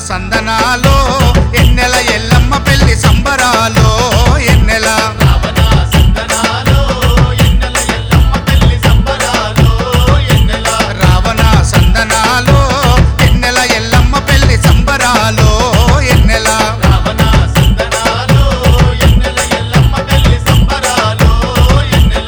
సందనాలో ఎన్నెల ఎల్లమ్మ పెళ్లి సంబరాలో ఎన్నెల రావణ సందనాలో ఎన్నెల ఎల్లమ్మ పెళ్లి సంబరాలో ఎన్నెల రావణ సందనాలో ఎన్నెల ఎల్లమ్మ పెళ్లి సంబరాలో ఎన్నెల రావణ సందనాలో ఎన్నెల ఎల్లమ్మ పెళ్లి సంబరాలో ఎన్నెల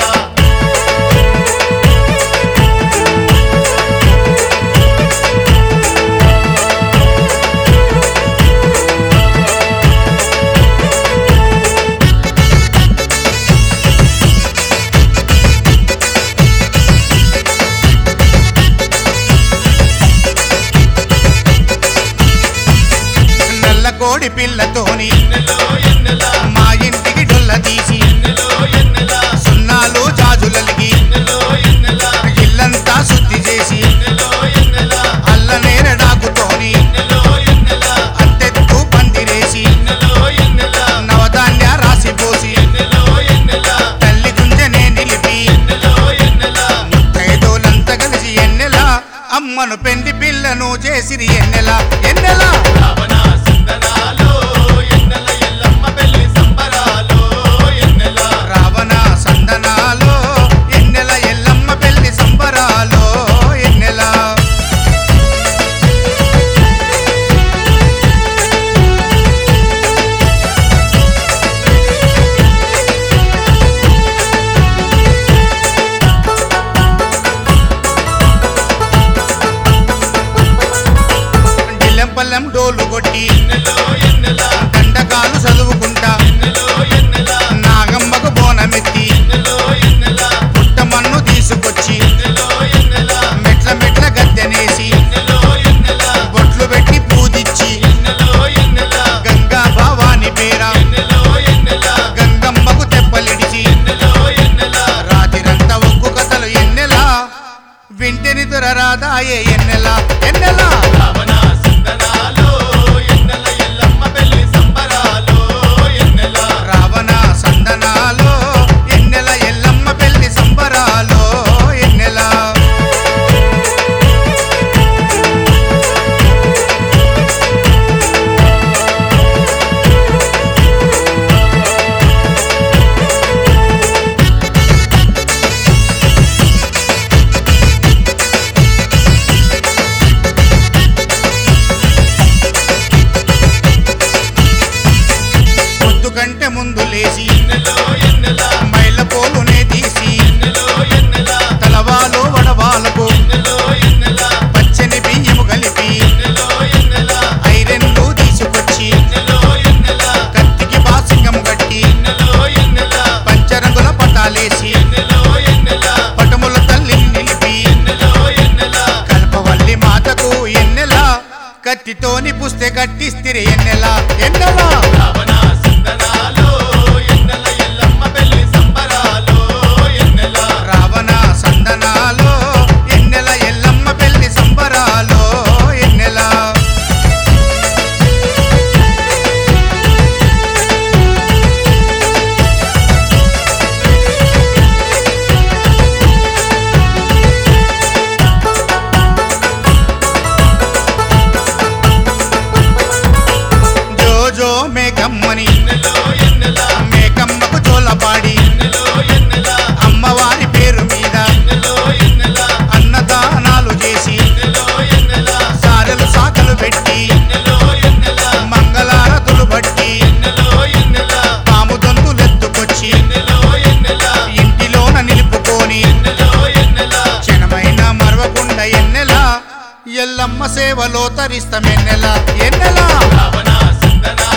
నల్ల కోడి పిల్లతోని ఎన్నెలో ఎన్నెల మా ఇంటికి డొల్ల తీసి ఎన్నెలో ఎన్నెల సున్నాలు జాజులలిగి ఎన్నెలో ఎన్నెల ఇల్లంతా శుద్ధి చేసి ఎన్నెలో ఎన్నెల అల్ల నేరడాకుతోని ఎన్నెలో ఎన్నెల అత్తెత్తు పందిరేసి ఎన్నెలో ఎన్నెల నవధాన్య రాసి పోసి ఎన్నెలో ఎన్నెల తల్లి గుంజనే నిలిపి ఎన్నెలో ఎన్నెల ముత్తైదోలంతా కలిసి ఎన్నెల అమ్మను పెండి పిల్లను చేసిరి ఎన్నెల ఎన్నెల రావణ సందనాలో ఎన్నెల ఎల్లమ్మ పెళ్లి సంబరాలో ఎన్నెల రావణ సందనాలో ఎన్నెల ఎల్లమ్మ పెళ్లి సంబరాలో ఎన్నెల జిల్లెంపల్లెం డోలు కొట్టి ఎన్నెలో ఎన్నెల దండకాలు చదువుకుంటా ఎన్నెలో ఎన్నెల నాగమ్మకు బోనమెత్తి ఎన్నెలో ఎన్నెల పుట్టమన్ను తీసుకొచ్చి ఎన్నెలో ఎన్నెల మెట్ల మెట్ల గద్దెనేసి ఎన్నెలో ఎన్నెల బొట్లు పెట్టి పూజిచ్చి ఎన్నెలో ఎన్నెల గంగా భావాని పేర ఎన్నెలో ఎన్నెల గంగమ్మకు తెప్పలిడిచి ఎన్నెలో ఎన్నెల రాతిరంతా ఒక్కు కథలు ఎన్నెలా వింటిని దురరాదాయే ఎన్నెలా ఎన్నెలా రావణ సందనాలో ఎన్నెల ఎల్లమ్మ పెళ్లి సంబరాలో ఎన్నెల రావణ సందనాలో ఎన్నెల ఎల్లమ్మ పెళ్లి సంబరాలో ఎన్నెలా పొద్దు కంటే ముందు లేచి ఎన్నెలో ఎన్నెల మైల పోలునే తీసి ఎన్నెలో ఎన్నెల తలవాలో వడవాలకు ఎన్నెలో ఎన్నెల పచ్చని బియ్యము కలిపి ఎన్నెలో ఎన్నెల ఐరన్లు తీసుకొచ్చి ఎన్నెలో ఎన్నెల కత్తికి బాసింగం కట్టి ఎన్నెలో ఎన్నెల పంచరంగుల పటాలేసి ఎన్నెలో ఎన్నెల పటముల తల్లిని నిలిపి ఎన్నెలో ఎన్నెల కల్పవల్లి మాతకు ఎన్నెల కత్తితోని పుస్తే కట్టిస్తిరి ఎన్నెల ఎన్నెల రావణ సందనాలో ఎన్నెల ఎల్లమ్మ పెళ్లి సంబరాలో ఎన్నెల రావణ సందనాలో ఎన్నెల ఎల్లమ్మ పెళ్లి సంబరాలో ఎన్నెల జో జో మేకమ్మని ఎన్నెలో ఎన్నెల మేకమ్మకు జోలపాడి ఎన్నెలో ఎన్నెల అమ్మవారి పేరు మీద ఎన్నెలో ఎన్నెల అన్నదానాలు చేసి ఎన్నెలో ఎన్నెల సారెలు సాకలు పెట్టి ఎన్నెలో ఎన్నెల మంగళారతులు బట్టి ఎన్నెలో ఎన్నెల పాము దొంతులెత్తుకొచ్చి ఎన్నెలో ఎన్నెల ఇంటిలోన నిలుపుకొని ఎన్నెలో ఎన్నెల క్షణమైన మరవకుండా ఎన్నెల ఎల్లమ్మ సేవలో తరిస్తమెన్నెల ఎన్నెల రావణ సందనాలో